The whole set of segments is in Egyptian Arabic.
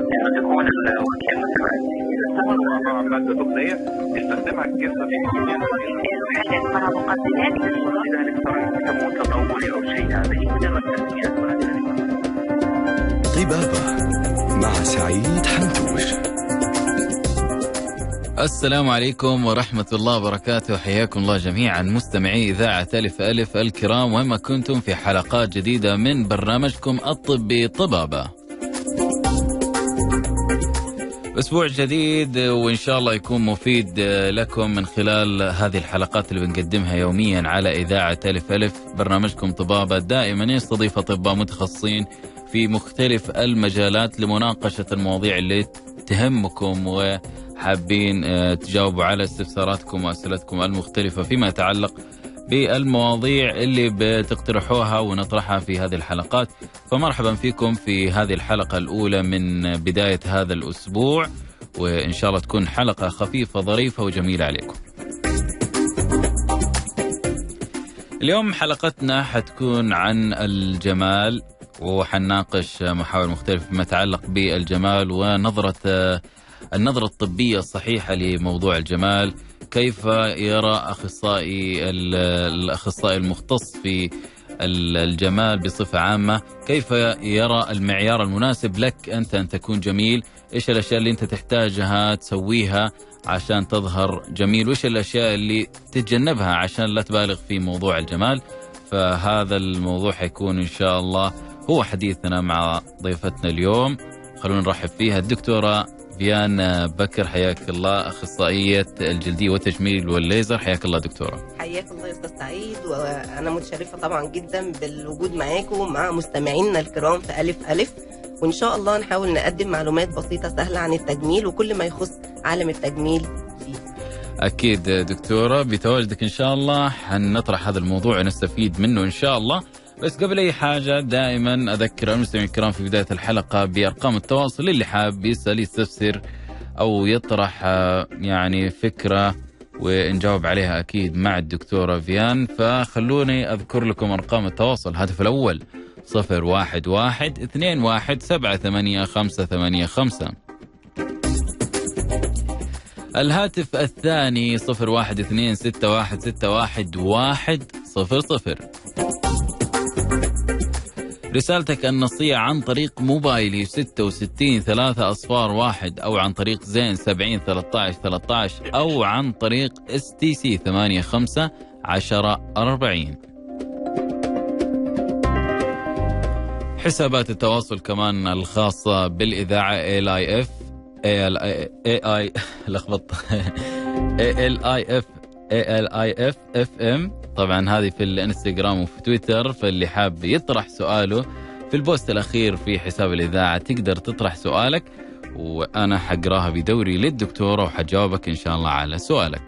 انه تكون الوكيل مثلا يستخدم مع ماده ضمنيه يستخدمها الجسم في حاجة اسمها مقدمات للصورة لذلك صار يسموه تطوري او شيء هذا هي مجرد تسميات ولكن طبابة مع سعيد حنتوش السلام عليكم ورحمة الله وبركاته حياكم الله جميعا مستمعي إذاعة ألف ألف الكرام وما كنتم في حلقات جديدة من برنامجكم الطبي طبابة أسبوع جديد وإن شاء الله يكون مفيد لكم من خلال هذه الحلقات اللي بنقدمها يوميا على إذاعة ألف ألف برنامجكم طبابة دائما يستضيف أطباء متخصصين في مختلف المجالات لمناقشة المواضيع اللي تهمكم وحابين آه، تجاوبوا على استفساراتكم وأسئلتكم المختلفة فيما يتعلق بالمواضيع اللي بتقترحوها ونطرحها في هذه الحلقات فمرحبا فيكم في هذه الحلقة الأولى من بداية هذا الأسبوع وإن شاء الله تكون حلقة خفيفة ظريفة وجميلة عليكم اليوم حلقتنا حتكون عن الجمال وحنناقش محاور مختلفة فيما يتعلق بالجمال ونظرة النظرة الطبية الصحيحة لموضوع الجمال كيف يرى أخصائي ال- الأخصائي المختص في ال- الجمال بصفة عامة كيف يرى المعيار المناسب لك أنت أن تكون جميل إيش الأشياء اللي أنت تحتاجها تسويها عشان تظهر جميل وإيش الأشياء اللي تتجنبها عشان لا تبالغ في موضوع الجمال فهذا الموضوع حيكون إن شاء الله هو حديثنا مع ضيفتنا اليوم خلونا نرحب فيها الدكتورة فيان بكر حياك الله أخصائية الجلدية والتجميل والليزر حياك الله دكتورة حياك الله يا استاذ سعيد وانا متشرفه طبعا جدا بالوجود معاكم ومع مستمعينا الكرام في الف الف وان شاء الله نحاول نقدم معلومات بسيطه سهله عن التجميل وكل ما يخص عالم التجميل فيه أكيد دكتورة بتواجدك إن شاء الله حنطرح هذا الموضوع ونستفيد منه إن شاء الله بس قبل أي حاجة دائما أذكر المستمعين الكرام في بداية الحلقة بأرقام التواصل اللي حاب يسأل يستفسر أو يطرح آه، يعني فكرة ونجاوب عليها أكيد مع الدكتورة فيان فخلوني أذكر لكم أرقام التواصل الهاتف الأول صفر واحد واحد اثنين واحد سبعة ثمانية خمسة ثمانية خمسة الهاتف الثاني صفر واحد اثنين ستة واحد ستة واحد واحد صفر صفر رسالتك النصية عن طريق موبايلي 66 3 أصفار واحد أو عن طريق زين 70 13 13 أو عن طريق اس تي سي 8 5 10 40 حسابات التواصل كمان الخاصة بالإذاعة ال اي اف ال اي لخبطت ال اي اف ال اي اف اف ام طبعا هذه في الانستغرام وفي تويتر فاللي حاب يطرح سؤاله في البوست الاخير في حساب الاذاعه تقدر تطرح سؤالك وانا حقراها بدوري للدكتوره وحجاوبك ان شاء الله على سؤالك.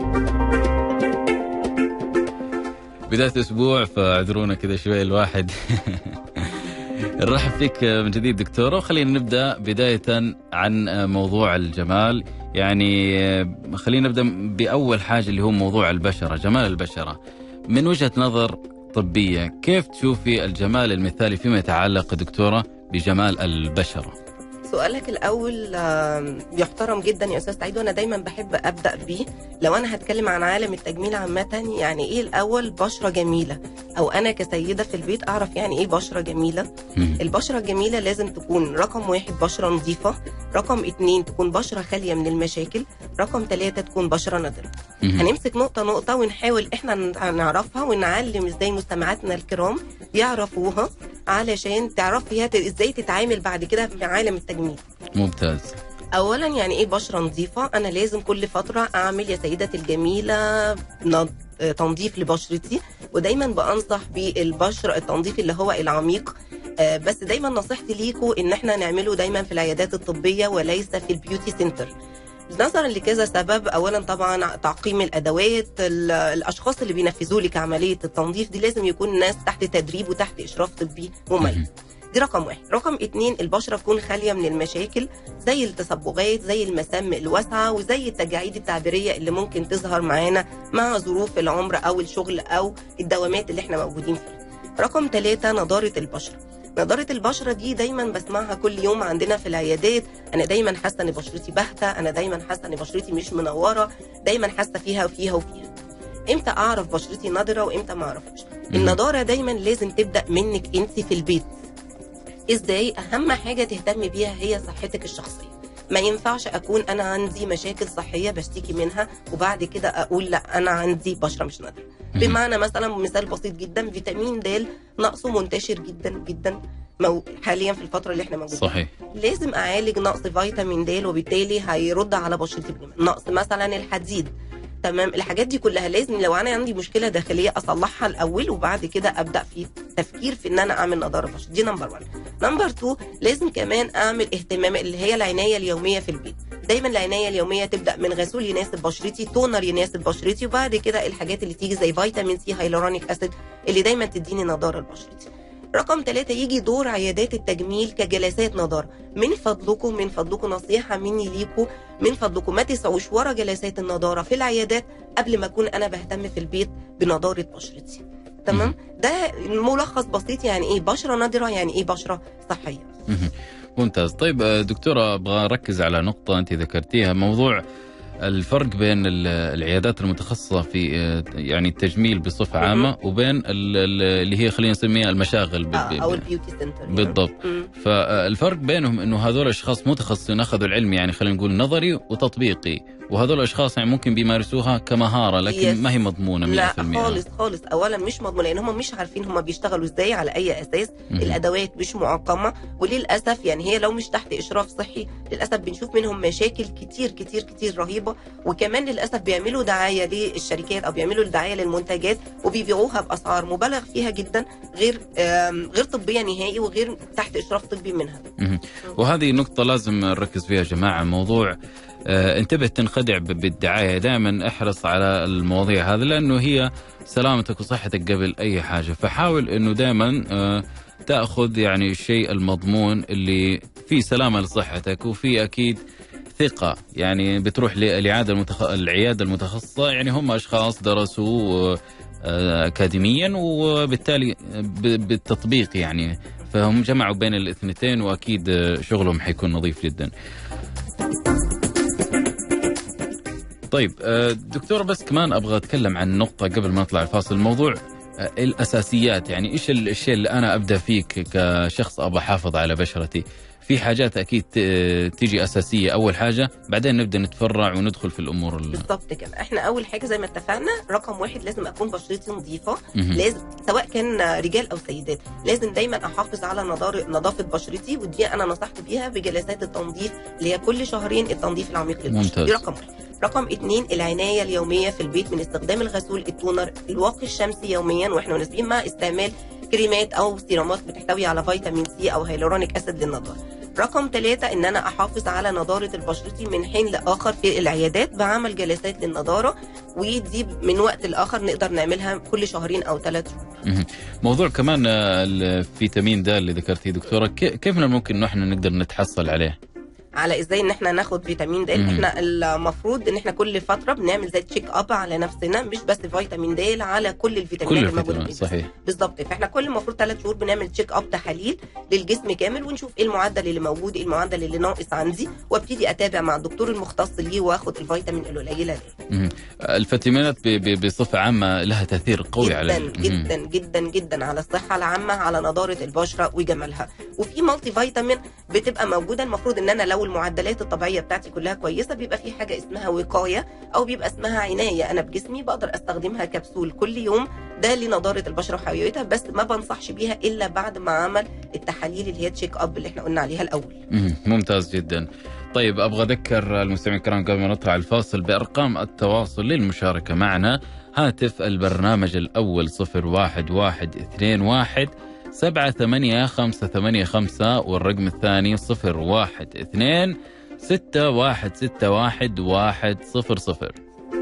بدايه اسبوع فاعذرونا كذا شوي الواحد نرحب فيك من جديد دكتوره وخلينا نبدا بدايه عن موضوع الجمال يعني خلينا نبدا باول حاجه اللي هو موضوع البشره جمال البشره من وجهه نظر طبيه كيف تشوفي الجمال المثالي فيما يتعلق دكتوره بجمال البشره سؤالك الاول آم، يحترم جدا يا استاذ سعيد وانا دايما بحب ابدا بيه لو انا هتكلم عن عالم التجميل عامه يعني ايه الاول بشره جميله او انا كسيده في البيت اعرف يعني ايه بشره جميله مم. البشرة الجميلة لازم تكون رقم واحد بشرة نظيفة رقم اتنين تكون بشرة خالية من المشاكل رقم ثلاثة تكون بشرة نضرة مم. هنمسك نقطة نقطة ونحاول احنا ن- نعرفها ونعلم ازاي مستمعاتنا الكرام يعرفوها علشان تعرفي هت- ازاي تتعامل بعد كده في عالم التجميل ممتاز اولا يعني ايه بشره نظيفه انا لازم كل فتره اعمل يا سيدتي الجميله نض- آه، تنظيف لبشرتي ودايما بنصح بالبشره التنظيف اللي هو العميق آه، بس دايما نصيحتي ليكوا ان احنا نعمله دايما في العيادات الطبيه وليس في البيوتي سنتر نظرا لكذا سبب اولا طبعا تعقيم الادوات ال- الاشخاص اللي بينفذوا لك عمليه التنظيف دي لازم يكون ناس تحت تدريب وتحت اشراف طبي مميز دي رقم واحد رقم اتنين البشرة تكون خالية من المشاكل زي التصبغات زي المسام الواسعة وزي التجاعيد التعبيرية اللي ممكن تظهر معانا مع ظروف العمر أو الشغل أو الدوامات اللي احنا موجودين فيها رقم ثلاثة نضارة البشرة نضاره البشره دي دايما بسمعها كل يوم عندنا في العيادات انا دايما حاسه ان بشرتي باهته انا دايما حاسه ان بشرتي مش منوره دايما حاسه فيها وفيها وفيها امتى اعرف بشرتي نضره وامتى ما اعرفش النضاره دايما لازم تبدا منك انت في البيت ازاي اهم حاجه تهتمي بيها هي صحتك الشخصيه ما ينفعش اكون انا عندي مشاكل صحيه بشتكي منها وبعد كده اقول لا انا عندي بشره مش نضره بمعنى مثلا مثال بسيط جدا فيتامين د نقصه منتشر جدا جدا مو- حاليا في الفتره اللي احنا موجودين صحيح لازم اعالج نقص فيتامين د وبالتالي هيرد على بشرتي بالجمال. نقص مثلا الحديد تمام الحاجات دي كلها لازم لو انا عندي مشكله داخليه اصلحها الاول وبعد كده ابدا في تفكير في ان انا اعمل نضاره بشره دي نمبر 1 نمبر 2 لازم كمان اعمل اهتمام اللي هي العنايه اليوميه في البيت دايما العنايه اليوميه تبدا من غسول يناسب بشرتي تونر يناسب بشرتي وبعد كده الحاجات اللي تيجي زي فيتامين سي هيلورونيك اسيد اللي دايما تديني نضاره لبشرتي رقم ثلاثة يجي دور عيادات التجميل كجلسات نضارة من فضلكم من فضلكم نصيحة مني ليكم من فضلكم ما تسعوش ورا جلسات النضارة في العيادات قبل ما أكون أنا بهتم في البيت بنضارة بشرتي تمام ده ملخص بسيط يعني ايه بشره نضره يعني ايه بشره صحيه مهم. ممتاز طيب آه، دكتورة أبغى أركز على نقطة أنت ذكرتيها موضوع الفرق بين ال- العيادات المتخصصة في آه، يعني التجميل بصفة مهم. عامة وبين ال- ال- اللي هي خلينا نسميها المشاغل ب- آه ب- او البيوتي سنتر بالضبط مم. فالفرق بينهم انه هذول اشخاص متخصصين اخذوا العلم يعني خلينا نقول نظري وتطبيقي وهذول اشخاص يعني ممكن بيمارسوها كمهاره لكن Yes. ما هي مضمونه 100% لا خالص خالص اولا مش مضمون لان هم مش عارفين هم بيشتغلوا ازاي على اي اساس مهم. الادوات مش معقمه وللاسف يعني هي لو مش تحت اشراف صحي للاسف بنشوف منهم مشاكل كتير كتير كتير رهيبه وكمان للاسف بيعملوا دعايه للشركات او بيعملوا دعايه للمنتجات وبيبيعوها باسعار مبالغ فيها جدا غير آم، غير طبيه نهائي وغير تحت اشراف طبي منها مهم. وهذه نقطة لازم نركز فيها يا جماعة موضوع آه انتبه تنخدع ب- بالدعاية دائما احرص على المواضيع هذه لأنه هي سلامتك وصحتك قبل أي حاجة فحاول أنه دائما آه تأخذ يعني الشيء المضمون اللي فيه سلامة لصحتك وفي أكيد ثقة يعني بتروح للعيادة المتخ... العيادة المتخصصة يعني هم أشخاص درسوا آه، أكاديميا وبالتالي ب- بالتطبيق يعني فهم جمعوا بين الاثنتين واكيد آه، شغلهم حيكون نظيف جدا. طيب آه، دكتور بس كمان ابغى اتكلم عن نقطه قبل ما نطلع الفاصل الموضوع آه، الاساسيات يعني ايش ال- الشيء اللي انا ابدا فيه ك- كشخص ابغى احافظ على بشرتي في حاجات اكيد ت- تيجي اساسيه اول حاجه بعدين نبدا نتفرع وندخل في الامور ال- بالظبط كده احنا اول حاجه زي ما اتفقنا رقم واحد لازم اكون بشرتي نظيفه مهم. لازم سواء كان رجال او سيدات لازم دايما احافظ على نضار نظافه بشرتي ودي انا نصحت بيها بجلسات التنظيف اللي هي كل شهرين التنظيف العميق للبشره ممتاز. دي رقم واحد رقم اتنين العنايه اليوميه في البيت من استخدام الغسول التونر الواقي الشمسي يوميا واحنا مناسبين مع استعمال كريمات او سيرامات بتحتوي على فيتامين سي او هيلورونيك اسيد للنضاره رقم ثلاثة إن أنا أحافظ على نضارة البشرتي من حين لآخر في العيادات بعمل جلسات للنضارة ودي من وقت لآخر نقدر نعملها كل شهرين أو ثلاث شهور مهم. موضوع كمان آه، الفيتامين د اللي ذكرتيه دكتوره ك- كيف من الممكن انه احنا نقدر نتحصل عليه؟ على ازاي ان احنا ناخد فيتامين د مم. احنا المفروض ان احنا كل فتره بنعمل زي تشيك اب على نفسنا مش بس فيتامين د على كل الفيتامينات كل الموجوده في الفيتامينات الجسم. صحيح بالظبط فاحنا كل المفروض ثلاث شهور بنعمل تشيك اب تحاليل للجسم كامل ونشوف ايه المعدل اللي موجود ايه المعدل اللي ناقص عندي وابتدي اتابع مع الدكتور المختص ليه واخد الفيتامين القليله ليه مهم. الفيتامينات ب- ب- بصفه عامه لها تاثير قوي على جدا مهم. جدا جدا جدا على الصحه العامه على نضاره البشره وجمالها وفي مالتي فيتامين بتبقى موجوده المفروض ان انا لو المعدلات الطبيعيه بتاعتي كلها كويسه بيبقى في حاجه اسمها وقايه او بيبقى اسمها عنايه انا بجسمي بقدر استخدمها كبسول كل يوم ده لنضاره البشره وحيويتها بس ما بنصحش بيها الا بعد ما عمل التحاليل اللي هي تشيك اب اللي احنا قلنا عليها الاول مهم. ممتاز جدا طيب ابغى اذكر المستمعين الكرام قبل ما نطلع الفاصل بارقام التواصل للمشاركه معنا هاتف البرنامج الاول 01121 سبعة ثمانية خمسة ثمانية خمسة والرقم الثاني صفر واحد اثنين ستة واحد ستة واحد واحد صفر صفر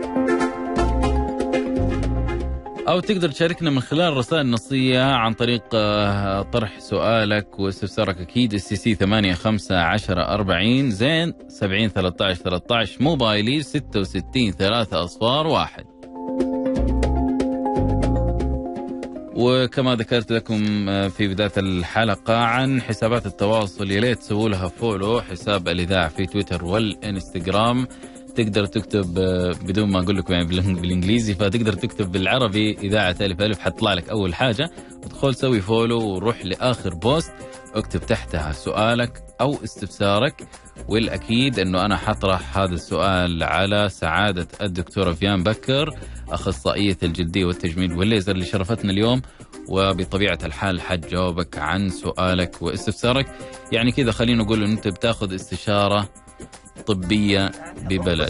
أو تقدر تشاركنا من خلال الرسائل النصية عن طريق آه، طرح سؤالك واستفسارك أكيد اس سي 8 5 10 40 زين 70 13 13 موبايلي 66 3 أصفار واحد وكما ذكرت لكم آه، في بداية الحلقة عن حسابات التواصل يا ليت تسووا لها فولو حساب الإذاعة في تويتر والإنستغرام تقدر تكتب آه، بدون ما أقول لكم يعني بالإنج- بالإنجليزي فتقدر تكتب بالعربي إذاعة ألف ألف حتطلع لك أول حاجة ادخل سوي فولو وروح لآخر بوست اكتب تحتها سؤالك أو استفسارك والأكيد أنه أنا حطرح هذا السؤال على سعادة الدكتورة فيان بكر أخصائية الجلدية والتجميل والليزر اللي شرفتنا اليوم وبطبيعة الحال حتجاوبك عن سؤالك واستفسارك يعني كذا خلينا نقول أن أنت بتاخذ استشارة طبية ببلاش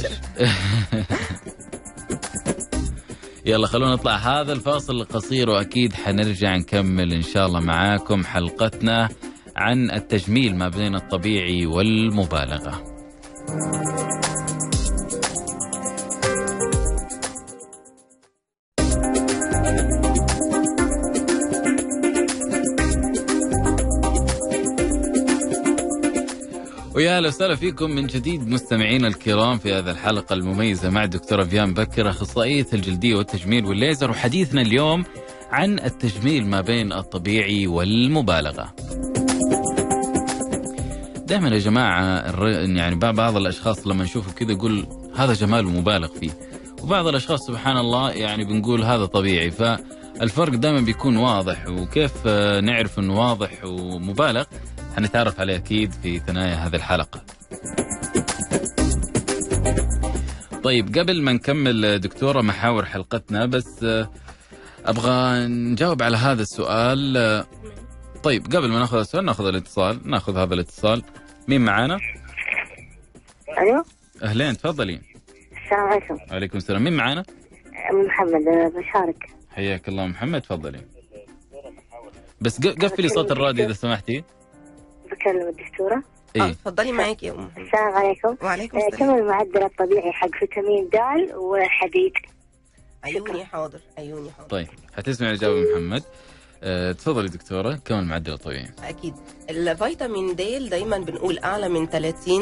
يلا خلونا نطلع هذا الفاصل القصير واكيد حنرجع نكمل ان شاء الله معاكم حلقتنا عن التجميل ما بين الطبيعي والمبالغه. ويا اهلا وسهلا فيكم من جديد مستمعينا الكرام في هذه الحلقه المميزه مع الدكتوره فيان بكر اخصائيه الجلديه والتجميل والليزر وحديثنا اليوم عن التجميل ما بين الطبيعي والمبالغه. دائما يا جماعه الر- يعني بعض بعض الاشخاص لما نشوفه كذا يقول هذا جمال مبالغ فيه. وبعض الاشخاص سبحان الله يعني بنقول هذا طبيعي فالفرق دائما بيكون واضح وكيف آه، نعرف انه واضح ومبالغ حنتعرف عليه اكيد في ثنايا هذه الحلقه. طيب قبل ما نكمل دكتوره محاور حلقتنا بس آه، ابغى نجاوب على هذا السؤال آه، طيب قبل ما ناخذ السؤال ناخذ الاتصال ناخذ هذا الاتصال مين معانا؟ الو اهلين تفضلي السلام عليكم وعليكم السلام مين معانا؟ محمد أه، بشارك حياك الله محمد تفضلي بس ق- قفلي صوت الراديو اذا سمحتي بكلم الدكتورة اه ايه اتفضلي معاكي يا ام محمد. السلام عليكم وعليكم أه، السلام كم المعدل الطبيعي حق فيتامين د وحديد عيوني حاضر عيوني حاضر طيب حتسمع الاجابه من محمد أه تفضلي دكتوره كم المعدل الطبيعي؟ اكيد الفيتامين د دايما بنقول اعلى من 30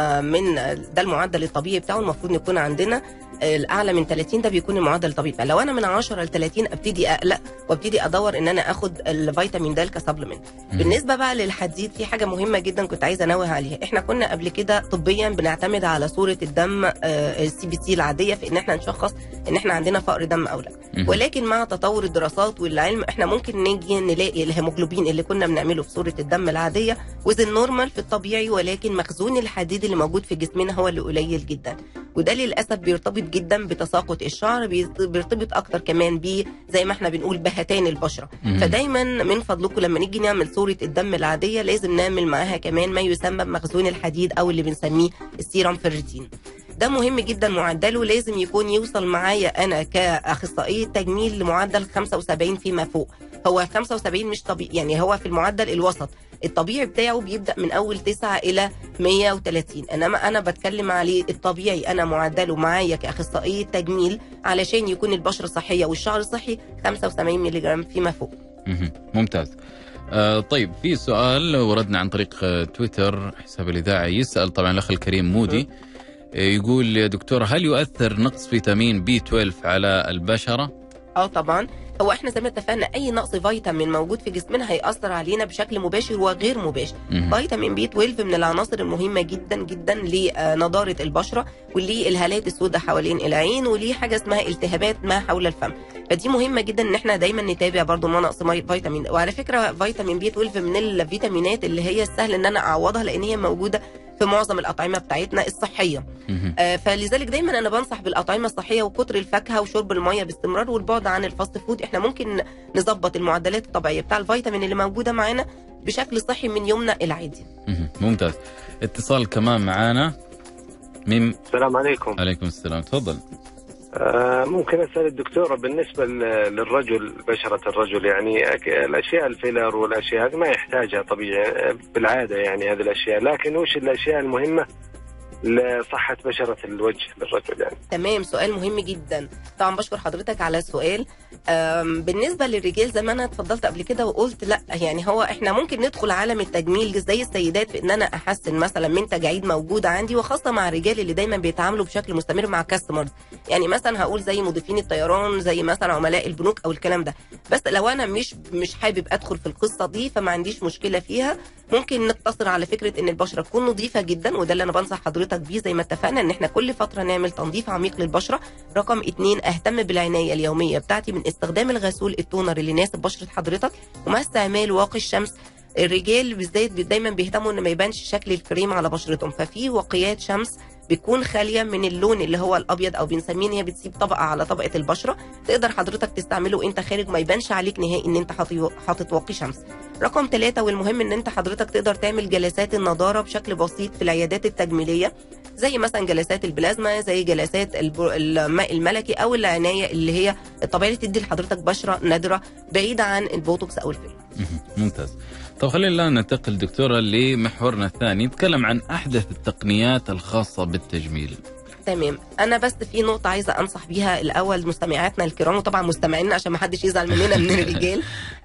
من ده المعدل الطبيعي بتاعه المفروض يكون عندنا الاعلى من 30 ده بيكون المعدل الطبيعي لو انا من 10 ل 30 ابتدي اقلق وابتدي ادور ان انا اخد الفيتامين د كسبلمنت بالنسبه بقى للحديد في حاجه مهمه جدا كنت عايزه انوه عليها احنا كنا قبل كده طبيا بنعتمد على صوره الدم السي بي سي العاديه في ان احنا نشخص ان احنا عندنا فقر دم او لا مهم. ولكن مع تطور الدراسات والعلم احنا ممكن نيجي نلاقي الهيموجلوبين اللي كنا بنعمله في صوره الدم العاديه وزن نورمال في الطبيعي ولكن مخزون الحديد اللي موجود في جسمنا هو اللي قليل جدا وده للاسف بيرتبط جدا بتساقط الشعر بيرت- بيرتبط اكتر كمان ب زي ما احنا بنقول بهتان البشره مهم. فدايما من فضلكم لما نيجي نعمل صوره الدم العاديه لازم نعمل معاها كمان ما يسمى بمخزون الحديد او اللي بنسميه السيرم فيرتين ده مهم جدا معدله لازم يكون يوصل معايا انا كاخصائيه تجميل لمعدل 75 فيما فوق هو 75 مش طبيعي يعني هو في المعدل الوسط الطبيعي بتاعه بيبدا من اول 9 الى 130 انما انا بتكلم عليه الطبيعي انا معدله معايا كاخصائيه تجميل علشان يكون البشره صحيه والشعر صحي 75 مللي جرام فيما فوق مهم. ممتاز آه طيب في سؤال وردنا عن طريق آه، تويتر حساب الإذاعة يسأل طبعا الأخ الكريم مودي آه، يقول يا دكتورة هل يؤثر نقص فيتامين بي 12 على البشرة؟ اه طبعا هو احنا زي ما اتفقنا اي نقص فيتامين موجود في جسمنا هياثر علينا بشكل مباشر وغير مباشر مهم. فيتامين بي 12 من العناصر المهمه جدا جدا لنضاره البشره وللهالات السوداء حوالين العين وليه حاجه اسمها التهابات ما حول الفم فدي مهمه جدا ان احنا دايما نتابع برضو ما نقص مي- فيتامين وعلى فكره فيتامين بي 12 من الفيتامينات اللي هي السهل ان انا اعوضها لان هي موجوده في معظم الاطعمه بتاعتنا الصحيه مهم. آه، فلذلك دايما انا بنصح بالاطعمه الصحيه وكتر الفاكهه وشرب الميه باستمرار والبعد عن الفاست فود احنا ممكن نظبط المعدلات الطبيعيه بتاع الفيتامين اللي موجوده معانا بشكل صحي من يومنا العادي مهم. ممتاز اتصال كمان معانا من السلام عليكم عليكم السلام تفضل آه ممكن اسال الدكتوره بالنسبه ل- للرجل بشره الرجل يعني أك- الاشياء الفيلر والاشياء هذه ما يحتاجها طبيعي آه، بالعاده يعني هذه الاشياء لكن وش الاشياء المهمه لصحه بشره الوجه للرجل يعني تمام سؤال مهم جدا طبعا بشكر حضرتك على السؤال أم، بالنسبه للرجال زي ما انا اتفضلت قبل كده وقلت لا يعني هو احنا ممكن ندخل عالم التجميل زي السيدات في ان انا احسن مثلا من تجاعيد موجوده عندي وخاصه مع الرجال اللي دايما بيتعاملوا بشكل مستمر مع كاستمرز يعني مثلا هقول زي مضيفين الطيران زي مثلا عملاء البنوك او الكلام ده بس لو انا مش مش حابب ادخل في القصه دي فما عنديش مشكله فيها ممكن نقتصر على فكره ان البشره تكون نظيفه جدا وده اللي انا بنصح حضرتك بيه زي ما اتفقنا ان احنا كل فتره نعمل تنظيف عميق للبشره رقم اتنين اهتم بالعنايه اليوميه بتاعتي من استخدام الغسول التونر اللي يناسب بشره حضرتك ومع استعمال واقي الشمس الرجال بالذات دايما بيهتموا ان ما يبانش شكل الكريم على بشرتهم ففي وقيات شمس بتكون خاليه من اللون اللي هو الابيض او بنسميه ان هي بتسيب طبقه على طبقه البشره تقدر حضرتك تستعمله وانت خارج ما يبانش عليك نهائي ان انت حاطي- حاطط واقي شمس رقم ثلاثة والمهم ان انت حضرتك تقدر تعمل جلسات النضاره بشكل بسيط في العيادات التجميليه زي مثلا جلسات البلازما زي جلسات الب- الماء الملكي او العنايه اللي هي الطبيعيه اللي تدي لحضرتك بشره نادره بعيده عن البوتوكس او الفيلر مهم. ممتاز طب خلينا الان ننتقل دكتوره لمحورنا الثاني نتكلم عن احدث التقنيات الخاصه بالتجميل تمام انا بس في نقطه عايزه انصح بيها الاول مستمعاتنا الكرام وطبعا مستمعينا عشان ما حدش يزعل مننا من الرجال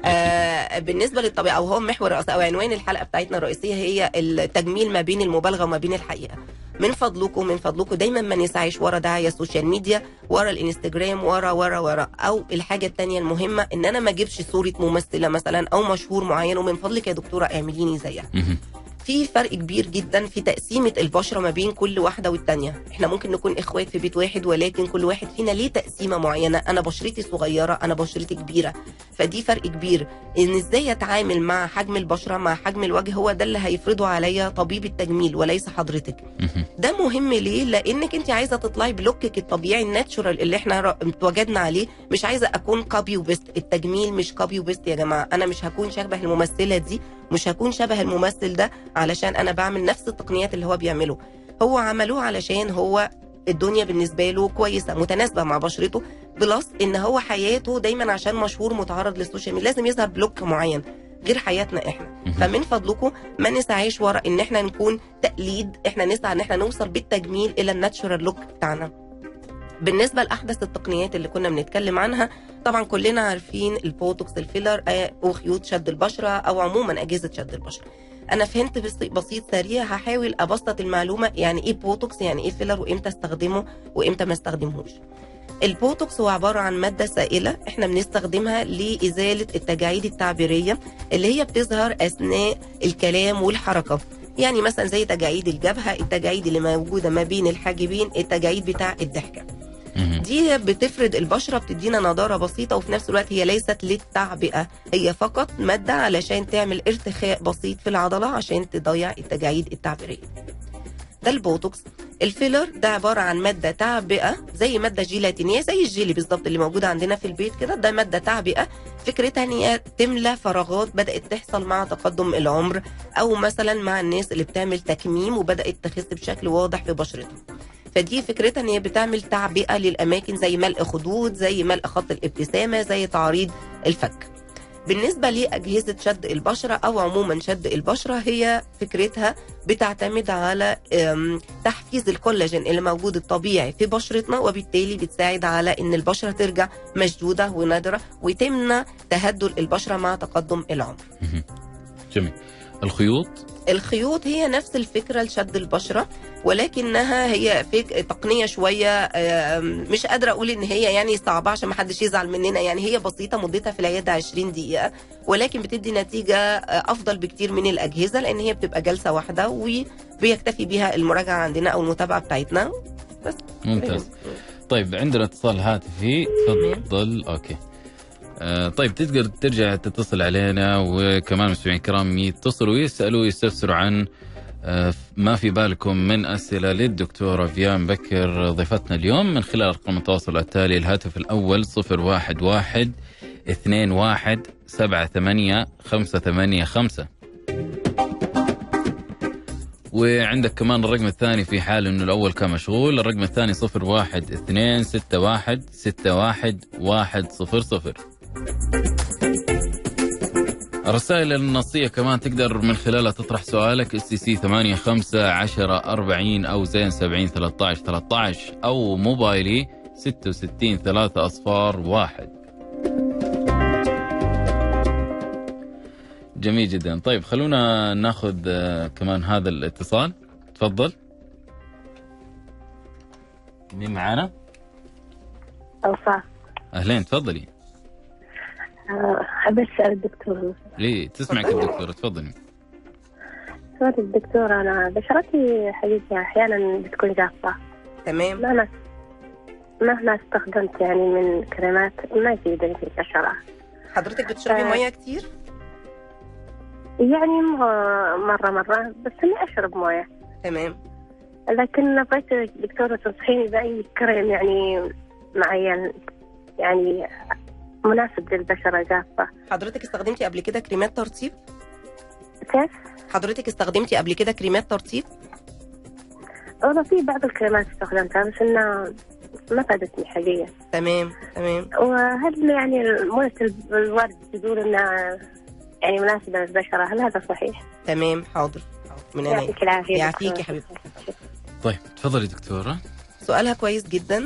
آه بالنسبه للطبيعه او هو محور رئيسي او عنوان الحلقه بتاعتنا الرئيسيه هي التجميل ما بين المبالغه وما بين الحقيقه من فضلكم من فضلكم دايما ما نسعيش ورا دعايه السوشيال ميديا ورا الانستجرام ورا ورا ورا او الحاجه الثانيه المهمه ان انا ما اجيبش صوره ممثله مثلا او مشهور معين ومن فضلك يا دكتوره اعمليني زيها مهم. في فرق كبير جدا في تقسيمة البشرة ما بين كل واحدة والتانية احنا ممكن نكون اخوات في بيت واحد ولكن كل واحد فينا ليه تقسيمة معينة انا بشرتي صغيرة انا بشرتي كبيرة فدي فرق كبير ان ازاي اتعامل مع حجم البشرة مع حجم الوجه هو ده اللي هيفرضه عليا طبيب التجميل وليس حضرتك مهم. ده مهم ليه لانك انت عايزه تطلعي بلوكك الطبيعي الناتشورال اللي احنا ر- اتوجدنا عليه مش عايزه اكون كوبي وبيست التجميل مش كوبي وبيست يا جماعه انا مش هكون شبه الممثله دي مش هكون شبه الممثل ده علشان انا بعمل نفس التقنيات اللي هو بيعمله هو عملوه علشان هو الدنيا بالنسبه له كويسه متناسبه مع بشرته بلس ان هو حياته دايما عشان مشهور متعرض للسوشيال ميديا لازم يظهر بلوك معين غير حياتنا احنا مهم. فمن فضلكم ما نسعيش ورا ان احنا نكون تقليد احنا نسعى ان احنا نوصل بالتجميل الى الناتشورال لوك بتاعنا بالنسبه لاحدث التقنيات اللي كنا بنتكلم عنها طبعا كلنا عارفين البوتوكس الفيلر آه، وخيوط شد البشره او عموما اجهزه شد البشره انا فهمت بس- بسيط سريع هحاول ابسط المعلومه يعني ايه بوتوكس يعني ايه فيلر وامتى استخدمه وامتى ما استخدمهوش البوتوكس هو عباره عن ماده سائله احنا بنستخدمها لازاله التجاعيد التعبيريه اللي هي بتظهر اثناء الكلام والحركه يعني مثلا زي تجاعيد الجبهه التجاعيد اللي موجوده ما بين الحاجبين التجاعيد بتاع الضحكه مهم. دي بتفرد البشره بتدينا نضاره بسيطه وفي نفس الوقت هي ليست للتعبئه هي فقط ماده علشان تعمل ارتخاء بسيط في العضله عشان تضيع التجاعيد التعبيريه ده البوتوكس الفيلر ده عباره عن ماده تعبئه زي ماده جيلاتينيه زي الجيلي بالظبط اللي موجوده عندنا في البيت كده ده ماده تعبئه فكرتها ان هي تملى فراغات بدات تحصل مع تقدم العمر او مثلا مع الناس اللي بتعمل تكميم وبدات تخس بشكل واضح في بشرتها فدي فكرتها ان هي بتعمل تعبئه للاماكن زي ملء خدود زي ملء خط الابتسامه زي تعريض الفك بالنسبه لاجهزه شد البشره او عموما شد البشره هي فكرتها بتعتمد على أم، تحفيز الكولاجين اللي موجود الطبيعي في بشرتنا وبالتالي بتساعد على ان البشره ترجع مشدوده ونادره وتمنع تهدل البشره مع تقدم العمر جميل الخيوط الخيوط هي نفس الفكرة لشد البشرة ولكنها هي فك... تقنية شوية آم، مش قادرة أقول إن هي يعني صعبة عشان ما حدش يزعل مننا يعني هي بسيطة مدتها في العيادة 20 دقيقة ولكن بتدي نتيجة آه، أفضل بكتير من الأجهزة لأن هي بتبقى جلسة واحدة وبيكتفي بيها المراجعة عندنا أو المتابعة بتاعتنا بس ممتاز طيب عندنا اتصال هاتفي تفضل اوكي آه طيب تقدر ترجع تتصل علينا وكمان مستمعين الكرام يتصلوا ويسالوا ويستفسروا عن آه ما في بالكم من اسئله للدكتوره فيان بكر ضيفتنا اليوم من خلال ارقام التواصل التالي الهاتف الاول 011 21 78 585 وعندك كمان الرقم الثاني في حال انه الاول كان مشغول الرقم الثاني صفر واحد اثنين ستة واحد ستة واحد واحد صفر صفر الرسائل النصية كمان تقدر من خلالها تطرح سؤالك اس سي 8 5 10 40 او زين 70 13 13 او موبايلي 66 3 اصفار واحد جميل جدا طيب خلونا ناخذ آه، كمان هذا الاتصال تفضل مين معانا؟ أوصاف اهلين تفضلي آه، حاب أسأل الدكتور ليه تسمعك الدكتور تفضلي سؤال الدكتور أنا بشرتي حقيقة أحيانا بتكون جافة تمام مهما مهما استخدمت يعني من كريمات ما يفيدني في البشرة حضرتك بتشربي آه. ميه كتير يعني م- مرة مرة بس إني أشرب موية تمام لكن بغيت الدكتورة تنصحيني بأي كريم يعني معين يعني مناسب للبشرة جافة حضرتك استخدمتي قبل كده كريمات ترطيب كيف؟ حضرتك استخدمتي قبل كده كريمات ترطيب والله في بعض الكريمات استخدمتها بس إنها ما فادتني حقيقة تمام تمام وهل يعني موية الورد تقول إنها يعني مناسبة للبشرة هل هذا صحيح؟ تمام حاضر حاضر من عينيا يعطيك العافية يعافيك دكتور. يا حبيبتي طيب تفضلي دكتورة سؤالها كويس جدا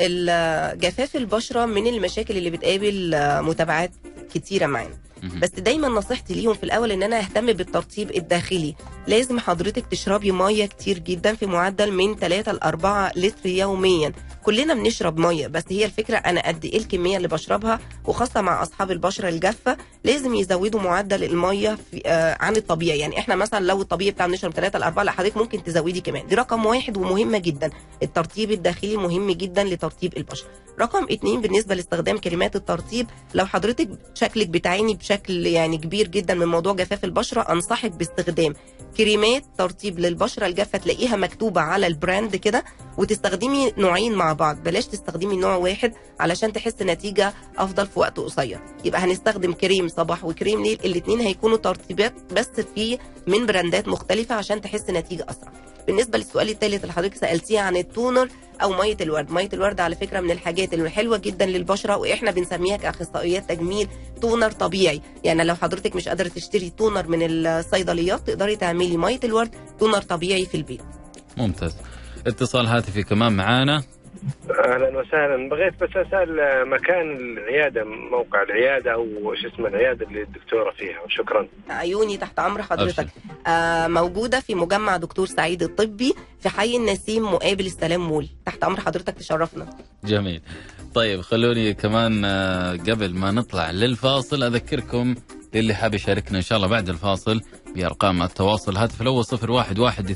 ال- جفاف البشره من المشاكل اللي بتقابل آه، متابعات كتيره معانا مهم. بس دايما نصيحتي ليهم في الاول ان انا اهتم بالترطيب الداخلي لازم حضرتك تشربي ميه كتير جدا في معدل من 3 ل 4 لتر يوميا كلنا بنشرب ميه بس هي الفكره انا قد ايه الكميه اللي بشربها وخاصه مع اصحاب البشره الجافه لازم يزودوا معدل الميه في آه عن الطبيعي يعني احنا مثلا لو الطبيعي بتاع بنشرب 3 ل 4 لا حضرتك ممكن تزودي كمان دي رقم واحد ومهمه جدا الترطيب الداخلي مهم جدا لترطيب البشره رقم اتنين بالنسبه لاستخدام كريمات الترطيب لو حضرتك شكلك بتعاني بشكل يعني كبير جدا من موضوع جفاف البشره انصحك باستخدام كريمات ترطيب للبشره الجافه تلاقيها مكتوبه على البراند كده وتستخدمي نوعين مع بعض بلاش تستخدمي نوع واحد علشان تحس نتيجه افضل في وقت قصير يبقى هنستخدم كريم صباح وكريم ليل الاثنين هيكونوا ترطيبات بس في من براندات مختلفه عشان تحس نتيجه اسرع بالنسبه للسؤال الثالث اللي حضرتك سالتيه عن التونر او ميه الورد ميه الورد على فكره من الحاجات اللي حلوه جدا للبشره واحنا بنسميها كاخصائيات تجميل تونر طبيعي يعني لو حضرتك مش قادره تشتري تونر من الصيدليات تقدري تعملي ميه الورد تونر طبيعي في البيت ممتاز اتصال هاتفي كمان معانا اهلا وسهلا بغيت بس اسال آه، مكان العياده موقع العياده او شو اسمه العياده اللي الدكتوره فيها وشكرا عيوني تحت امر حضرتك أبشر. آه موجوده في مجمع دكتور سعيد الطبي في حي النسيم مقابل السلام مول تحت امر حضرتك تشرفنا جميل طيب خلوني كمان آه، قبل ما نطلع للفاصل اذكركم للي حاب يشاركنا ان شاء الله بعد الفاصل بارقام التواصل الهاتف الاول 011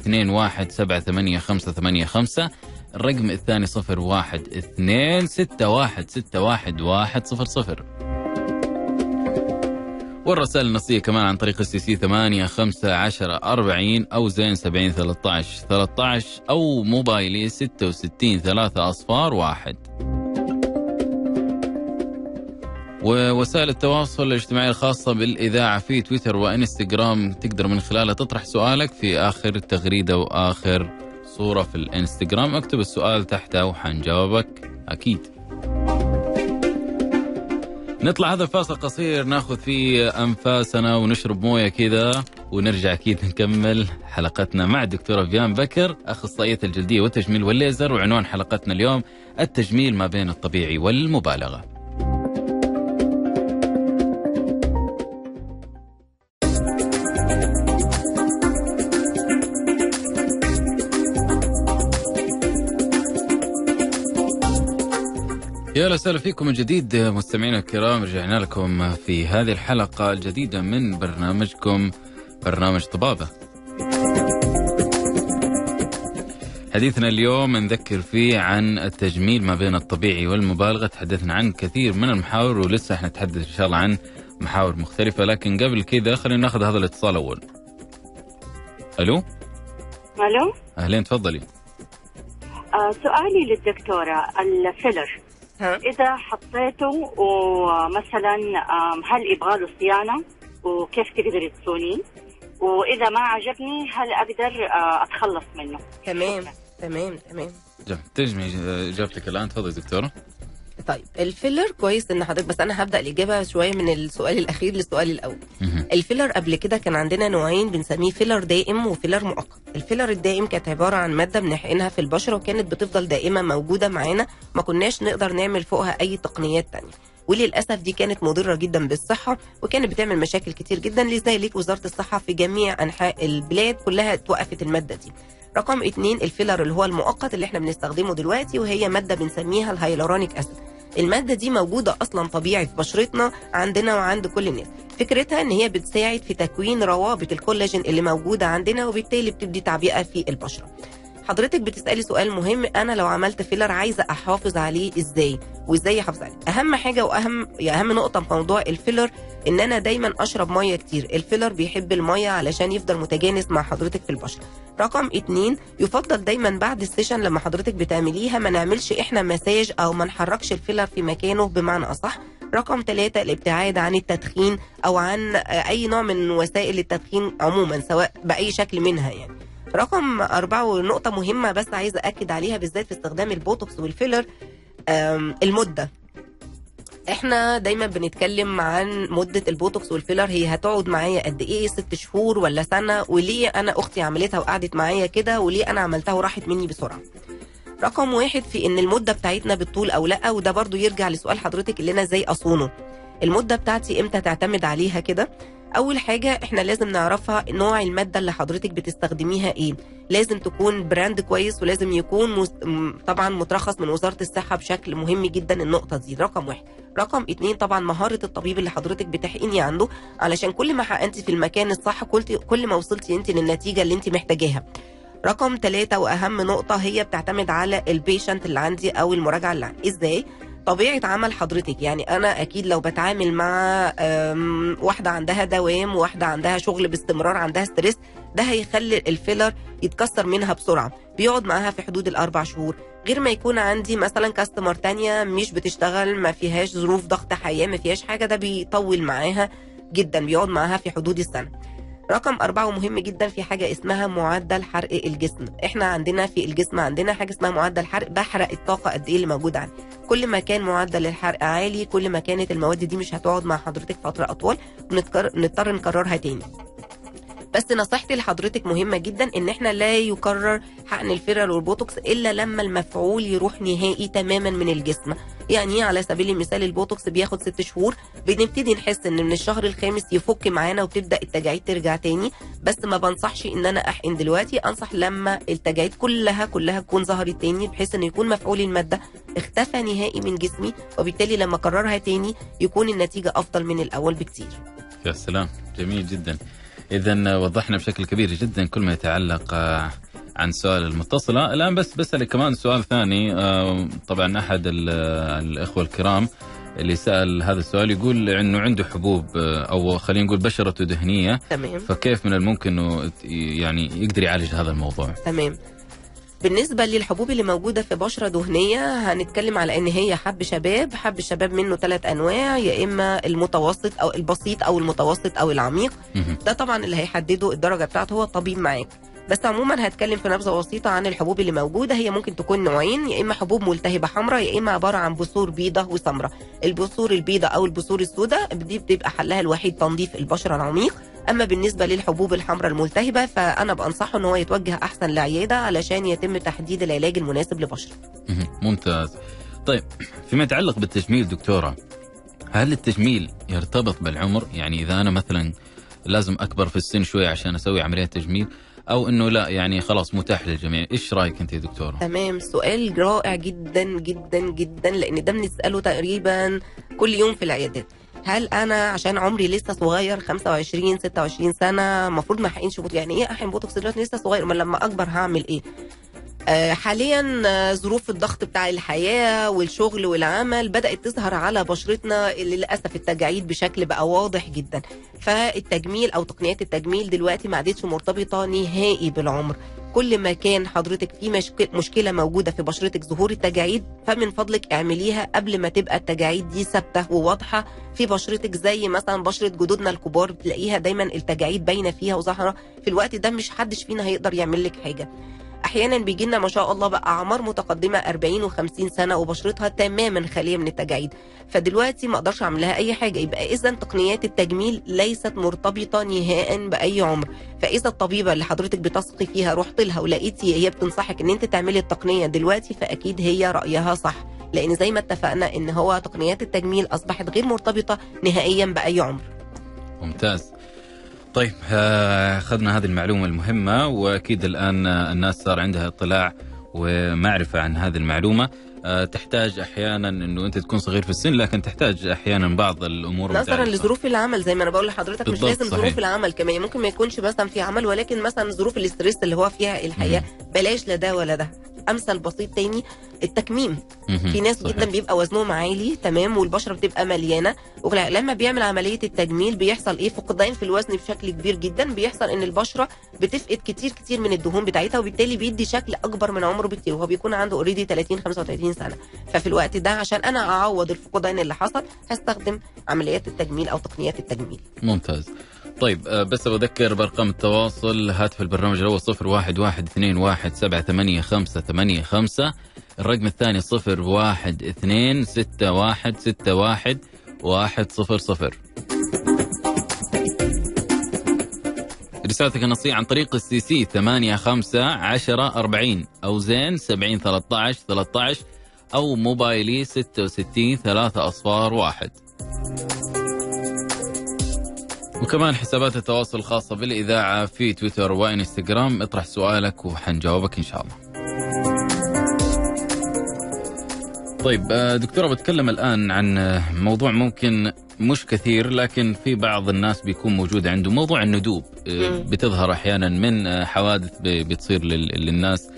21 785 الرقم الثاني 012 61 61 والرسائل النصية كمان عن طريق السي سي 8 5 10 40 أو زين 70 13 13 أو موبايلي 66 3 أصفار واحد ووسائل التواصل الاجتماعي الخاصة بالإذاعة في تويتر وإنستغرام تقدر من خلالها تطرح سؤالك في آخر تغريدة وآخر صورة في الإنستغرام اكتب السؤال تحته وحنجاوبك أكيد نطلع هذا الفاصل قصير ناخذ فيه أنفاسنا ونشرب موية كذا ونرجع أكيد نكمل حلقتنا مع الدكتورة فيان بكر أخصائية الجلدية والتجميل والليزر وعنوان حلقتنا اليوم التجميل ما بين الطبيعي والمبالغة يا وسهلا فيكم من جديد مستمعينا الكرام رجعنا لكم في هذه الحلقة الجديدة من برنامجكم برنامج طبابة حديثنا اليوم نذكر فيه عن التجميل ما بين الطبيعي والمبالغة تحدثنا عن كثير من المحاور ولسه احنا نتحدث ان شاء الله عن محاور مختلفة لكن قبل كذا خلينا ناخذ هذا الاتصال اول الو الو اهلين تفضلي آه سؤالي للدكتورة الفيلر ها إذا حطيته ومثلا آم، هل يبغى له صيانة وكيف تقدري تصونيه وإذا ما عجبني هل أقدر آه، أتخلص منه تمام تمام تمام جم- تجمي اجابتك الان تفضلي دكتورة طيب الفيلر كويس ان حضرتك بس انا هبدا الاجابه شويه من السؤال الاخير للسؤال الاول مهم. الفيلر قبل كده كان عندنا نوعين بنسميه فيلر دائم وفيلر مؤقت الفيلر الدائم كانت عباره عن ماده بنحقنها في البشره وكانت بتفضل دائمه موجوده معانا ما كناش نقدر نعمل فوقها اي تقنيات تانية وللاسف دي كانت مضره جدا بالصحه وكانت بتعمل مشاكل كتير جدا لذلك وزاره الصحه في جميع انحاء البلاد كلها توقفت الماده دي رقم اتنين الفيلر اللي هو المؤقت اللي احنا بنستخدمه دلوقتي وهي ماده بنسميها الهيلورونيك اسيد الماده دي موجوده اصلا طبيعي في بشرتنا عندنا وعند كل الناس فكرتها ان هي بتساعد في تكوين روابط الكولاجين اللي موجوده عندنا وبالتالي بتدي تعبئه في البشره حضرتك بتسالي سؤال مهم انا لو عملت فيلر عايزه احافظ عليه ازاي وازاي احافظ عليه اهم حاجه واهم يا اهم نقطه في موضوع الفيلر ان انا دايما اشرب ميه كتير الفيلر بيحب الميه علشان يفضل متجانس مع حضرتك في البشره رقم اتنين يفضل دايما بعد السيشن لما حضرتك بتعمليها ما نعملش احنا مساج او ما نحركش الفيلر في مكانه بمعنى اصح رقم ثلاثة الابتعاد عن التدخين أو عن أي نوع من وسائل التدخين عموما سواء بأي شكل منها يعني رقم أربعة ونقطة مهمة بس عايزة أكد عليها بالذات في استخدام البوتوكس والفيلر أم، المدة احنا دايما بنتكلم عن مدة البوتوكس والفيلر هي هتقعد معايا قد ايه ست شهور ولا سنة وليه انا اختي عملتها وقعدت معايا كده وليه انا عملتها وراحت مني بسرعة رقم واحد في ان المدة بتاعتنا بالطول او لا وده برضو يرجع لسؤال حضرتك اللي انا ازاي اصونه المدة بتاعتي امتى تعتمد عليها كده اول حاجة احنا لازم نعرفها نوع المادة اللي حضرتك بتستخدميها ايه لازم تكون براند كويس ولازم يكون مس... م- طبعا مترخص من وزارة الصحة بشكل مهم جدا النقطة دي رقم واحد رقم اتنين طبعا مهارة الطبيب اللي حضرتك بتحقني عنده علشان كل ما حقنتي في المكان الصح كل كل ما وصلتي انت للنتيجة اللي انت محتاجاها رقم ثلاثة وأهم نقطة هي بتعتمد على البيشنت اللي عندي أو المراجعة اللي عندي إزاي؟ طبيعة عمل حضرتك يعني أنا أكيد لو بتعامل مع أم، واحدة عندها دوام واحدة عندها شغل باستمرار عندها ستريس ده هيخلي الفيلر يتكسر منها بسرعة بيقعد معاها في حدود الأربع شهور غير ما يكون عندي مثلا كاستمر تانية مش بتشتغل ما فيهاش ظروف ضغط حياة ما فيهاش حاجة ده بيطول معاها جدا بيقعد معاها في حدود السنة رقم أربعة ومهم جدا في حاجة اسمها معدل حرق الجسم احنا عندنا في الجسم عندنا حاجة اسمها معدل حرق بحرق الطاقة قد ايه اللي موجودة عندي كل ما كان معدل الحرق عالي كل ما كانت المواد دي مش هتقعد مع حضرتك فترة أطول ونضطر نكررها تاني بس نصيحتي لحضرتك مهمة جدا ان احنا لا يكرر حقن الفيرال والبوتوكس الا لما المفعول يروح نهائي تماما من الجسم يعني على سبيل المثال البوتوكس بياخد ست شهور بنبتدي نحس ان من الشهر الخامس يفك معانا وتبدا التجاعيد ترجع تاني بس ما بنصحش ان انا احقن دلوقتي انصح لما التجاعيد كلها كلها تكون ظهرت تاني بحيث ان يكون مفعول الماده اختفى نهائي من جسمي وبالتالي لما اكررها تاني يكون النتيجه افضل من الاول بكتير يا سلام جميل جدا اذا وضحنا بشكل كبير جدا كل ما يتعلق آه، عن سؤال المتصله الان بس بسالك كمان سؤال ثاني آه، طبعا احد ال- الاخوه الكرام اللي سال هذا السؤال يقول انه عنده حبوب آه، او خلينا نقول بشرته دهنيه تمام فكيف من الممكن انه يعني يقدر يعالج هذا الموضوع؟ تمام بالنسبة للحبوب اللي موجودة في بشرة دهنية هنتكلم على ان هي حب شباب حب الشباب منه ثلاث انواع يا اما المتوسط او البسيط او المتوسط او العميق مهم. ده طبعا اللي هيحدده الدرجة بتاعته هو الطبيب معاك بس عموما هتكلم في نبذه بسيطه عن الحبوب اللي موجوده هي ممكن تكون نوعين يا اما حبوب ملتهبه حمراء يا اما عباره عن بثور بيضاء وسمراء البثور البيضاء او البثور السوداء دي بتبقى حلها الوحيد تنظيف البشره العميق اما بالنسبه للحبوب الحمراء الملتهبه فانا بنصحه ان هو يتوجه احسن لعياده علشان يتم تحديد العلاج المناسب لبشرته مهم. ممتاز طيب فيما يتعلق بالتجميل دكتورة هل التجميل يرتبط بالعمر يعني إذا أنا مثلا لازم أكبر في السن شوي عشان أسوي عملية تجميل أو أنه لا يعني خلاص متاح للجميع إيش رأيك أنت يا دكتورة تمام سؤال رائع جدا جدا جدا لان ده بنساله تقريبا كل يوم في العيادات هل انا عشان عمري لسه صغير 25 26 سنه المفروض ما احقنش بوتوكس يعني ايه احقن بوتوكس دلوقتي لسه صغير ما لما اكبر هعمل ايه آه، حاليا آه، ظروف الضغط بتاع الحياه والشغل والعمل بدات تظهر على بشرتنا اللي للاسف التجاعيد بشكل بقى واضح جدا فالتجميل او تقنيات التجميل دلوقتي ما عادتش مرتبطه نهائي بالعمر كل ما كان حضرتك في مشك- مشكله موجوده في بشرتك ظهور التجاعيد فمن فضلك اعمليها قبل ما تبقى التجاعيد دي ثابته وواضحه في بشرتك زي مثلا بشره جدودنا الكبار بتلاقيها دايما التجاعيد باينه فيها وظاهره في الوقت ده مش حدش فينا هيقدر يعمل لك حاجه احيانا بيجي لنا ما شاء الله بقى اعمار متقدمه 40 و50 سنه وبشرتها تماما خاليه من التجاعيد فدلوقتي ما اقدرش اعمل لها اي حاجه يبقى اذا تقنيات التجميل ليست مرتبطه نهائيا باي عمر فاذا الطبيبه اللي حضرتك بتثقي فيها رحت لها ولقيتي هي بتنصحك ان انت تعملي التقنيه دلوقتي فاكيد هي رايها صح لان زي ما اتفقنا ان هو تقنيات التجميل اصبحت غير مرتبطه نهائيا باي عمر ممتاز طيب آه، اخذنا هذه المعلومه المهمه واكيد الان آه، الناس صار عندها اطلاع ومعرفه عن هذه المعلومه آه، تحتاج احيانا انه انت تكون صغير في السن لكن تحتاج احيانا بعض الامور نظرا متعلقة. لظروف العمل زي ما انا بقول لحضرتك مش بالضبط، لازم صحيح. ظروف العمل كمان ممكن ما يكونش مثلا في عمل ولكن مثلا ظروف الاسترس اللي هو فيها الحياه بلاش لا ده ولا ده امثل بسيط تاني التكميم مهم. في ناس صحيح. جدا بيبقى وزنهم عالي تمام والبشره بتبقى مليانه ولما بيعمل عمليه التجميل بيحصل ايه فقدان في الوزن بشكل كبير جدا بيحصل ان البشره بتفقد كتير كتير من الدهون بتاعتها وبالتالي بيدي شكل اكبر من عمره بكتير وهو بيكون عنده اوريدي 30 35 سنه ففي الوقت ده عشان انا اعوض الفقدان اللي حصل هستخدم عمليات التجميل او تقنيات التجميل ممتاز طيب آه، بس بذكر بارقام التواصل هاتف البرنامج الاول صفر واحد واحد اثنين واحد سبعة ثمانية خمسة ثمانية خمسة الرقم الثاني صفر واحد اثنين ستة واحد ستة واحد واحد صفر صفر رسالتك النصية عن طريق السي سي ثمانية خمسة عشرة أربعين أو زين سبعين ثلاثة عشر ثلاثة عشر أو موبايلي ستة وستين ثلاثة أصفار واحد وكمان حسابات التواصل الخاصة بالإذاعة في تويتر وإنستغرام اطرح سؤالك وحنجاوبك إن شاء الله طيب آه، دكتورة بتكلم الآن عن آه، موضوع ممكن مش كثير لكن في بعض الناس بيكون موجود عنده موضوع الندوب آه، مم. بتظهر أحيانا من آه، حوادث ب- بتصير لل- للناس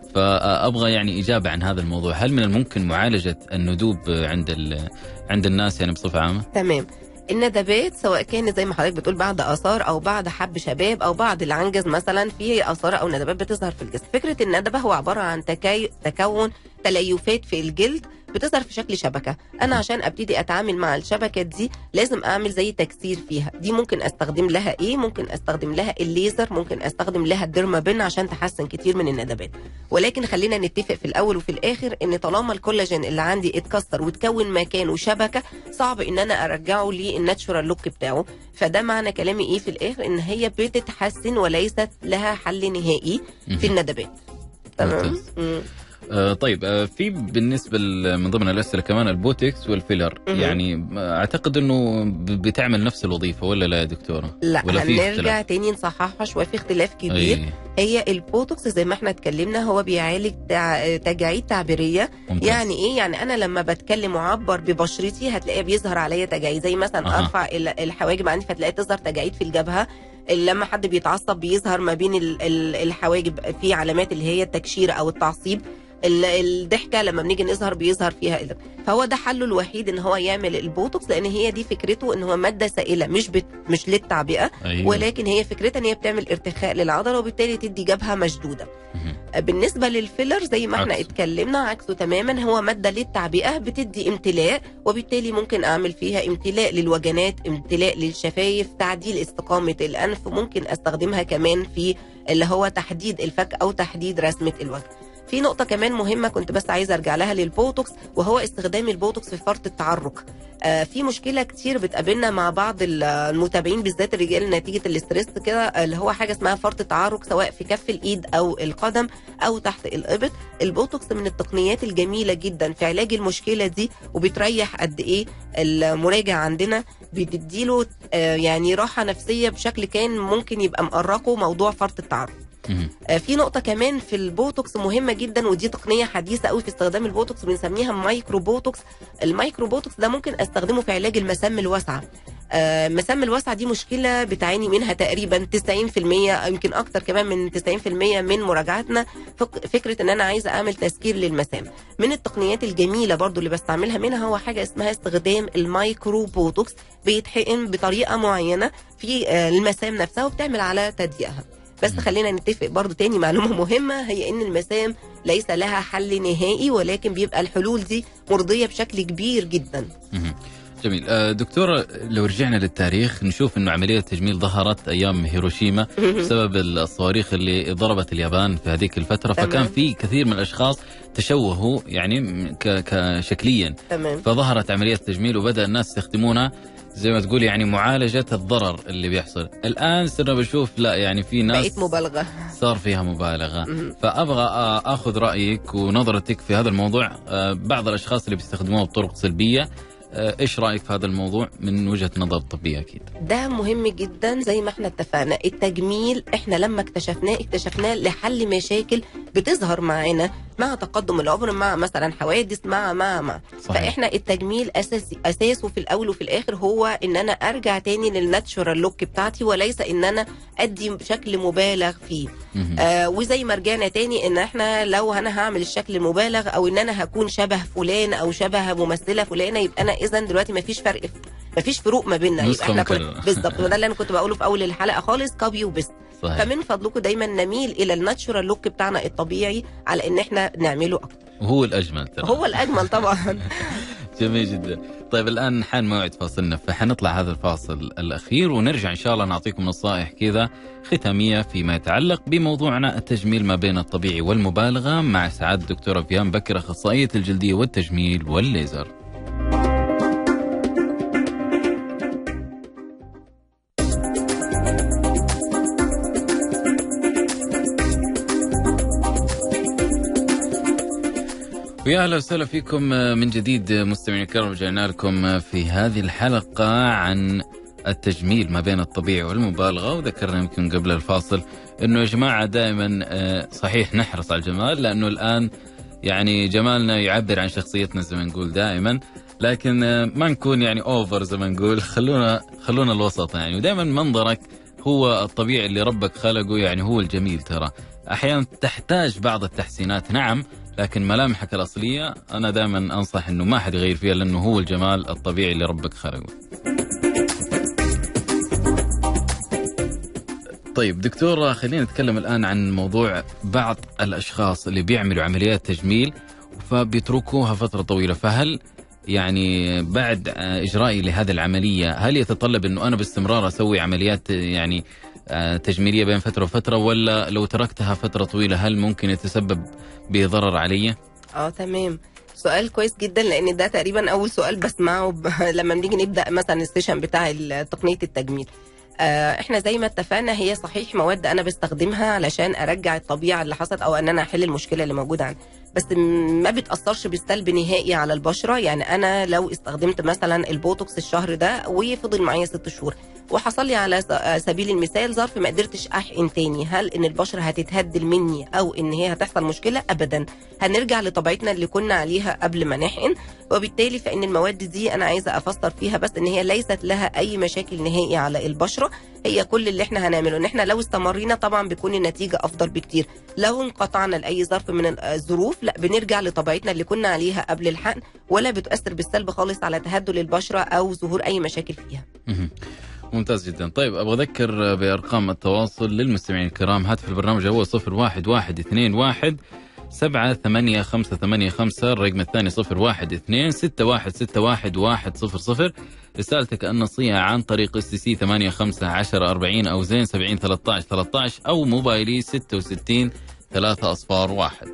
فأبغى يعني إجابة عن هذا الموضوع هل من الممكن معالجة الندوب آه، عند ال- عند الناس يعني بصفة عامة؟ تمام الندبات سواء كانت زي ما حضرتك بتقول بعد اثار او بعد حب شباب او بعد العنجز مثلا في اثار او ندبات بتظهر في الجسم فكره الندبه هو عباره عن تكي... تكون تليفات في الجلد بتظهر في شكل شبكه انا عشان ابتدي اتعامل مع الشبكه دي لازم اعمل زي تكسير فيها دي ممكن استخدم لها ايه ممكن استخدم لها الليزر ممكن استخدم لها الديرمابين عشان تحسن كتير من الندبات ولكن خلينا نتفق في الاول وفي الاخر ان طالما الكولاجين اللي عندي اتكسر وتكون مكانه شبكه صعب ان انا ارجعه للناتشورال لوك بتاعه فده معنى كلامي ايه في الاخر ان هي بتتحسن وليست لها حل نهائي في الندبات تمام ممتاز. مم. آه طيب آه في بالنسبه ل- من ضمن الاسئله كمان البوتكس والفيلر مهم. يعني آه، اعتقد انه ب- بتعمل نفس الوظيفه ولا لا يا دكتوره؟ لا ولا في هنرجع اختلاف؟ تاني نصححها شويه في اختلاف كبير أي هي البوتوكس زي ما احنا اتكلمنا هو بيعالج تع- تجاعيد تعبيريه ممتاز. يعني ايه يعني انا لما بتكلم وعبر ببشرتي هتلاقيها بيظهر عليا تجاعيد زي مثلا أها. ارفع ال- الحواجب عندي فتلاقي تظهر تجاعيد في الجبهه لما حد بيتعصب بيظهر ما بين ال- ال- الحواجب في علامات اللي هي التكشير او التعصيب ال- الضحكه لما بنيجي نظهر بيظهر فيها ال- فهو ده حله الوحيد ان هو يعمل البوتوكس لان هي دي فكرته ان هو ماده سائله مش بت مش للتعبئه أيوة. ولكن هي فكرتها ان هي بتعمل ارتخاء للعضله وبالتالي تدي جبهه مشدوده مهم. بالنسبه للفيلر زي ما احنا عكسه. اتكلمنا عكسه تماما هو ماده للتعبئه بتدي امتلاء وبالتالي ممكن اعمل فيها امتلاء للوجنات امتلاء للشفايف تعديل استقامه الانف ممكن استخدمها كمان في اللي هو تحديد الفك او تحديد رسمه الوجه في نقطة كمان مهمة كنت بس عايزة أرجع لها للبوتوكس وهو استخدام البوتوكس في فرط التعرق. آه في مشكلة كتير بتقابلنا مع بعض ال- المتابعين بالذات الرجال نتيجة الاسترس كده اللي هو حاجة اسمها فرط التعرق سواء في كف الإيد أو القدم أو تحت الإبط. البوتوكس من التقنيات الجميلة جدا في علاج المشكلة دي وبتريح قد إيه المراجع عندنا بتديله آه يعني راحة نفسية بشكل كان ممكن يبقى مقرقه موضوع فرط التعرق. مهم. آه، في نقطة كمان في البوتوكس مهمة جدا ودي تقنية حديثة قوي في استخدام البوتوكس بنسميها مايكرو بوتوكس المايكرو بوتوكس ده ممكن استخدمه في علاج المسام الواسعة آه، مسام الواسعة دي مشكلة بتعاني منها تقريبا 90% يمكن أكتر كمان من 90% من مراجعاتنا فك- فكرة إن أنا عايزة أعمل تسكير للمسام من التقنيات الجميلة برضو اللي بستعملها منها هو حاجة اسمها استخدام المايكرو بوتوكس بيتحقن بطريقة معينة في آه، المسام نفسها وبتعمل على تضييقها بس خلينا نتفق برضو تاني معلومة مهمة هي ان المسام ليس لها حل نهائي ولكن بيبقى الحلول دي مرضية بشكل كبير جدا مهم. جميل آه، دكتورة لو رجعنا للتاريخ نشوف انه عملية التجميل ظهرت ايام هيروشيما بسبب الصواريخ اللي ضربت اليابان في هذيك الفترة تمام. فكان في كثير من الاشخاص تشوهوا يعني ك- كشكليا تمام فظهرت عملية التجميل وبدأ الناس يستخدمونها زي ما تقول يعني معالجة الضرر اللي بيحصل الآن صرنا بنشوف لا يعني في ناس بقيت مبالغه صار فيها مبالغة مهم. فأبغى آه، أخذ رأيك ونظرتك في هذا الموضوع آه، بعض الأشخاص اللي بيستخدموها بطرق سلبية آه، إيش رأيك في هذا الموضوع من وجهة نظر طبية أكيد ده مهم جدا زي ما احنا اتفقنا التجميل احنا لما اكتشفناه اكتشفناه لحل مشاكل بتظهر معانا مع تقدم العمر مع مثلا حوادث مع مع مع صحيح فاحنا التجميل اساسي اساسه في الاول وفي الاخر هو ان انا ارجع تاني للناتشورال لوك بتاعتي وليس ان انا ادي بشكل مبالغ فيه مهم. آه وزي ما رجعنا تاني ان احنا لو انا هعمل الشكل المبالغ او ان انا هكون شبه فلان او شبه ممثله فلانه يبقى انا اذا دلوقتي ما فيش فرق ما فيش فروق ما بيننا نسخة يبقى احنا كنا- مكررة. بالظبط وده اللي انا كنت بقوله في اول الحلقه خالص كوبي وبس صحيح فمن فضلكم دايما نميل الى الناتشورال لوك بتاعنا الطبيعي على ان احنا نعمله اكتر وهو الأجمل ترى هو الاجمل طبعا جميل جدا طيب الآن حان موعد فاصلنا فحنطلع هذا الفاصل الأخير ونرجع إن شاء الله نعطيكم نصائح كذا ختامية فيما يتعلق بموضوعنا التجميل ما بين الطبيعي والمبالغة مع سعادة الدكتورة فيان بكر أخصائية الجلدية والتجميل والليزر ويا اهلا وسهلا فيكم من جديد مستمعينا الكرام رجعنا لكم في هذه الحلقه عن التجميل ما بين الطبيعي والمبالغه وذكرنا يمكن قبل الفاصل انه يا جماعه دائما آه، صحيح نحرص على الجمال لانه الان يعني جمالنا يعبر عن شخصيتنا زي ما نقول دائما لكن آه، ما نكون يعني اوفر زي ما نقول خلونا خلونا الوسط يعني ودائما منظرك هو الطبيعي اللي ربك خلقه يعني هو الجميل ترى احيانا تحتاج بعض التحسينات نعم لكن ملامحك الاصليه انا دائما انصح انه ما حد يغير فيها لانه هو الجمال الطبيعي اللي ربك خلقه. طيب دكتورة خلينا نتكلم الآن عن موضوع بعض الأشخاص اللي بيعملوا عمليات تجميل فبيتركوها فترة طويلة فهل يعني بعد آه، إجرائي لهذه العملية هل يتطلب أنه أنا باستمرار أسوي عمليات آه، يعني آه، تجميلية بين فترة وفترة ولا لو تركتها فترة طويلة هل ممكن يتسبب بضرر علي؟ اه تمام سؤال كويس جدا لان ده تقريبا اول سؤال بسمعه ب... لما بنيجي نبدا مثلا السيشن بتاع ال- تقنيه التجميل آه، احنا زي ما اتفقنا هي صحيح مواد انا بستخدمها علشان ارجع الطبيعه اللي حصلت او ان انا احل المشكله اللي موجوده عندي بس م- ما بتاثرش بالسلب نهائي على البشره يعني انا لو استخدمت مثلا البوتوكس الشهر ده وفضل معايا ست شهور وحصل لي على س- آه، سبيل المثال ظرف ما قدرتش احقن تاني هل ان البشره هتتهدل مني او ان هي هتحصل مشكله ابدا هنرجع لطبيعتنا اللي كنا عليها قبل ما نحقن وبالتالي فان المواد دي انا عايزه افسر فيها بس ان هي ليست لها اي مشاكل نهائي على البشره هي كل اللي احنا هنعمله ان احنا لو استمرينا طبعا بيكون النتيجه افضل بكتير لو انقطعنا لاي ظرف من الظروف لا بنرجع لطبيعتنا اللي كنا عليها قبل الحقن ولا بتؤثر بالسلب خالص على تهدل البشره او ظهور اي مشاكل فيها مهم. ممتاز جدا طيب ابغى اذكر بارقام التواصل للمستمعين الكرام هاتف البرنامج هو 01121 سبعة ثمانية خمسة ثمانية خمسة الرقم الثاني صفر واحد اثنين ستة واحد ستة واحد واحد صفر صفر رسالتك النصية عن طريق اس سي ثمانية خمسة عشر أربعين أو زين سبعين ثلاثة عشر ثلاثة عشر أو موبايلي ستة وستين ثلاثة أصفار واحد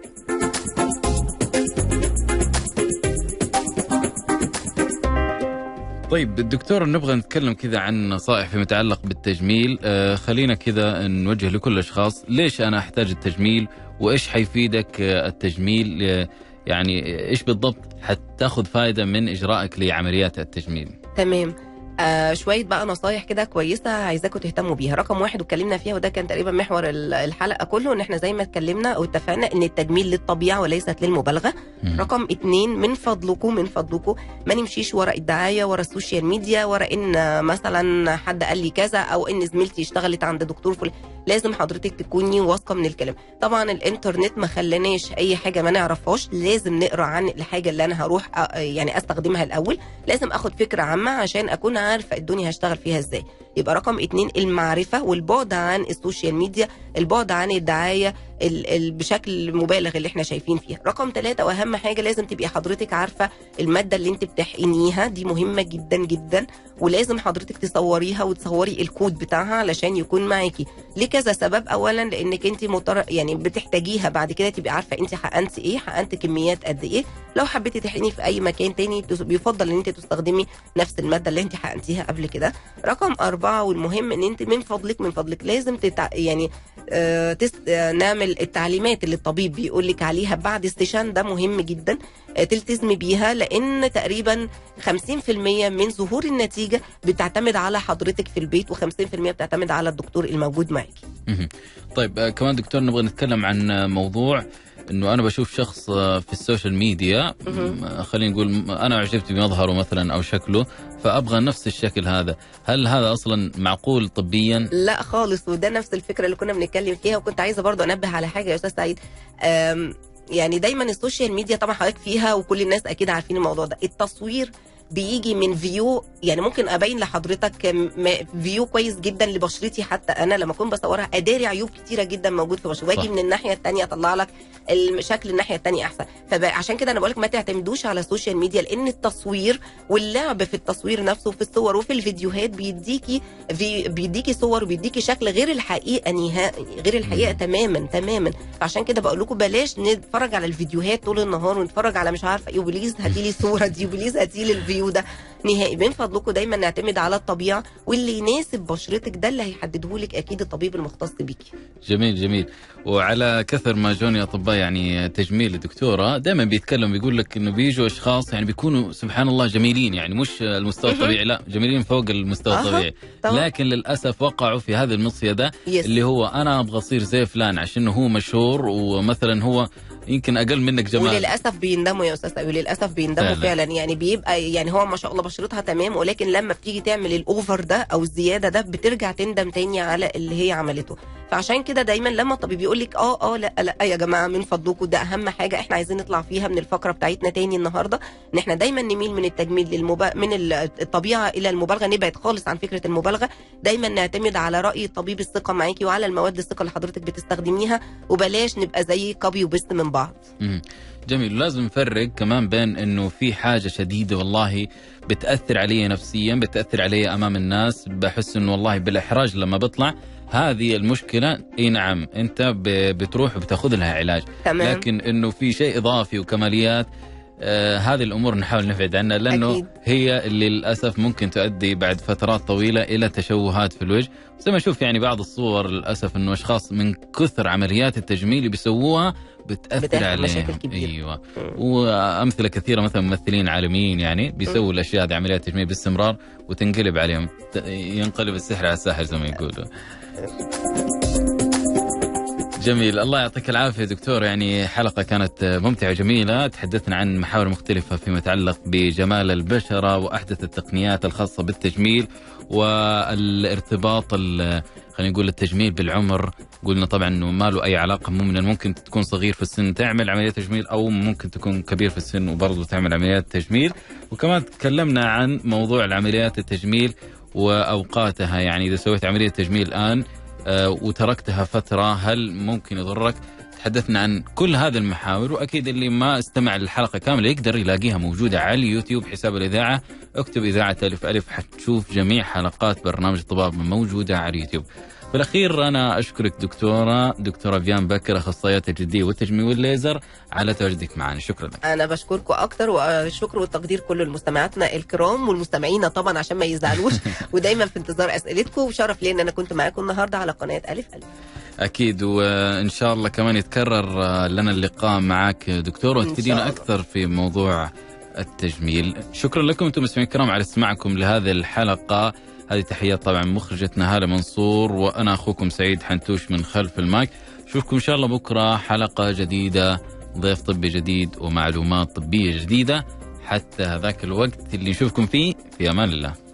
طيب الدكتور نبغى نتكلم كذا عن نصائح فيما يتعلق بالتجميل آه خلينا كذا نوجه لكل الاشخاص ليش انا احتاج التجميل وايش حيفيدك آه التجميل آه يعني ايش بالضبط حتاخذ فائده من اجرائك لعمليات التجميل تمام آه شويه بقى نصايح كده كويسه عايزاكم تهتموا بيها رقم واحد واتكلمنا فيها وده كان تقريبا محور ال- الحلقه كله ان احنا زي ما اتكلمنا واتفقنا ان التجميل للطبيعه وليست للمبالغه مم. رقم اتنين من فضلكم من فضلكم ما نمشيش ورا الدعايه ورا السوشيال ميديا ورا ان مثلا حد قال لي كذا او ان زميلتي اشتغلت عند دكتور فل... لازم حضرتك تكوني واثقه من الكلام طبعا الانترنت ما خلاناش اي حاجه ما نعرفهاش لازم نقرا عن الحاجه اللي انا هروح أ- يعني استخدمها الاول لازم اخد فكره عامه عشان اكون عارفه الدنيا هشتغل فيها ازاي يبقى رقم اتنين المعرفه والبعد عن السوشيال ميديا البعد عن الدعايه ال ال بشكل مبالغ اللي احنا شايفين فيها رقم ثلاثة واهم حاجه لازم تبقي حضرتك عارفه الماده اللي انت بتحقنيها دي مهمه جدا جدا ولازم حضرتك تصوريها وتصوري الكود بتاعها علشان يكون معاكي لكذا سبب اولا لانك انت مضطر يعني بتحتاجيها بعد كده تبقي عارفه انت حقنتي ايه حقنت كميات قد ايه لو حبيتي تحقني في اي مكان تاني تس- بيفضل ان انت تستخدمي نفس الماده اللي انت حقنتيها قبل كده رقم أربعة والمهم ان انت من فضلك من فضلك لازم تتع... يعني آه تس... آه نعمل التعليمات اللي الطبيب بيقول لك عليها بعد استشان ده مهم جدا آه تلتزمي بيها لان تقريبا 50% من ظهور النتيجه بتعتمد على حضرتك في البيت و50% بتعتمد على الدكتور الموجود معاكي مهم. طيب آه، كمان دكتور نبغى نتكلم عن آه، موضوع انه انا بشوف شخص آه، في السوشيال ميديا مهم. م- خلينا نقول م- انا اعجبت بمظهره مثلا او شكله فابغى نفس الشكل هذا هل هذا اصلا معقول طبيا لا خالص وده نفس الفكره اللي كنا بنتكلم فيها وكنت عايزه برضو انبه على حاجه يا استاذ سعيد أم، يعني دايما السوشيال ميديا طبعا حضرتك فيها وكل الناس اكيد عارفين الموضوع ده التصوير بيجي من فيو يعني ممكن ابين لحضرتك م- فيو كويس جدا لبشرتي حتى انا لما اكون بصورها اداري عيوب كتيره جدا موجود في بشرتي واجي صح. من الناحيه الثانيه اطلع لك الشكل الناحيه الثانيه احسن فعشان كده انا بقول لك ما تعتمدوش على السوشيال ميديا لان التصوير واللعب في التصوير نفسه وفي الصور وفي الفيديوهات بيديكي في بيديكي صور وبيديكي شكل غير الحقيقه نهائي غير الحقيقه مم. تماما تماما فعشان كده بقول لكم بلاش نتفرج على الفيديوهات طول النهار ونتفرج على مش عارفه ايه وبليز هاتي لي الصوره دي وبليز هاتي لي الفيو ده نهائي من فضلكم دايما نعتمد على الطبيعه واللي يناسب بشرتك ده اللي هيحدده لك اكيد الطبيب المختص بيكي جميل جميل وعلى كثر ما جوني اطباء يعني تجميل الدكتوره دائما بيتكلم بيقول لك انه بيجوا اشخاص يعني بيكونوا سبحان الله جميلين يعني مش المستوى مهم. الطبيعي لا جميلين فوق المستوى أها، الطبيعي طبعا لكن للاسف وقعوا في هذه المصيده يس. اللي هو انا ابغى اصير زي فلان عشان هو مشهور ومثلا هو يمكن اقل منك جمال وللاسف بيندموا يا استاذ أبي للاسف بيندموا فعلا. فعلا. يعني بيبقى يعني هو ما شاء الله بشرتها تمام ولكن لما بتيجي تعمل الاوفر ده او الزياده ده بترجع تندم تاني على اللي هي عملته فعشان كده دايما لما الطبيب يقول لك اه اه لا لا يا جماعه من فضلكم ده اهم حاجه احنا عايزين نطلع فيها من الفقره بتاعتنا تاني النهارده ان احنا دايما نميل من التجميل للمبا... من ال- الطبيعه الى المبالغه نبعد خالص عن فكره المبالغه دايما نعتمد على راي طبيب الثقه معاكي وعلى المواد الثقه اللي حضرتك بتستخدميها وبلاش نبقى زي كوبي وبيست من بعض مم. جميل ولازم نفرق كمان بين انه في حاجه شديده والله بتاثر علي نفسيا بتاثر علي امام الناس بحس انه والله بالاحراج لما بطلع هذه المشكله اي نعم انت ب- بتروح وبتاخذ لها علاج تمام لكن انه في شيء اضافي وكماليات آه هذه الامور نحاول نبعد عنها لانه أكيد. هي اللي للاسف ممكن تؤدي بعد فترات طويله الى تشوهات في الوجه زي ما اشوف يعني بعض الصور للاسف انه اشخاص من كثر عمليات التجميل اللي بيسووها بتاثر بتعمل عليهم مشاكل كبيرة. ايوه مم. وامثله كثيره مثلا ممثلين عالميين يعني بيسووا الاشياء هذه عمليات تجميل باستمرار وتنقلب عليهم ت- ينقلب السحر على الساحر زي ما يقولوا جميل الله يعطيك العافيه دكتور يعني حلقه كانت ممتعه وجميله تحدثنا عن محاور مختلفه فيما يتعلق بجمال البشره واحدث التقنيات الخاصه بالتجميل والارتباط ال- خلينا نقول التجميل بالعمر قلنا طبعا انه ما له اي علاقه مو من الممكن تكون صغير في السن تعمل عمليات تجميل او ممكن تكون كبير في السن وبرضه تعمل عمليات تجميل وكمان تكلمنا عن موضوع العمليات التجميل واوقاتها يعني اذا سويت عمليه تجميل الان آه، وتركتها فتره هل ممكن يضرك؟ تحدثنا عن كل هذه المحاور واكيد اللي ما استمع للحلقه كامله يقدر يلاقيها موجوده على اليوتيوب حساب الاذاعه اكتب اذاعه الف الف حتشوف جميع حلقات برنامج طباب موجوده على اليوتيوب. بالاخير انا اشكرك دكتوره دكتوره فيان بكر اخصائيه الجلديه والتجميل والليزر على تواجدك معنا شكرا لك. انا بشكركم اكتر والشكر والتقدير كل لمستمعاتنا الكرام والمستمعين طبعا عشان ما يزعلوش ودايما في انتظار اسئلتكم وشرف لي ان انا كنت معاكم النهارده على قناه الف الف اكيد وان شاء الله كمان يتكرر آه، لنا اللقاء معك دكتور إن وتفيدينا شاء الله. اكثر في موضوع التجميل شكرا لكم انتم مستمعين الكرام على استماعكم لهذه الحلقه هذه تحيات طبعا مخرجتنا هاله منصور وانا اخوكم سعيد حنتوش من خلف المايك اشوفكم ان شاء الله بكره حلقه جديده ضيف طبي جديد ومعلومات طبيه جديده حتى هذاك الوقت اللي نشوفكم فيه في امان الله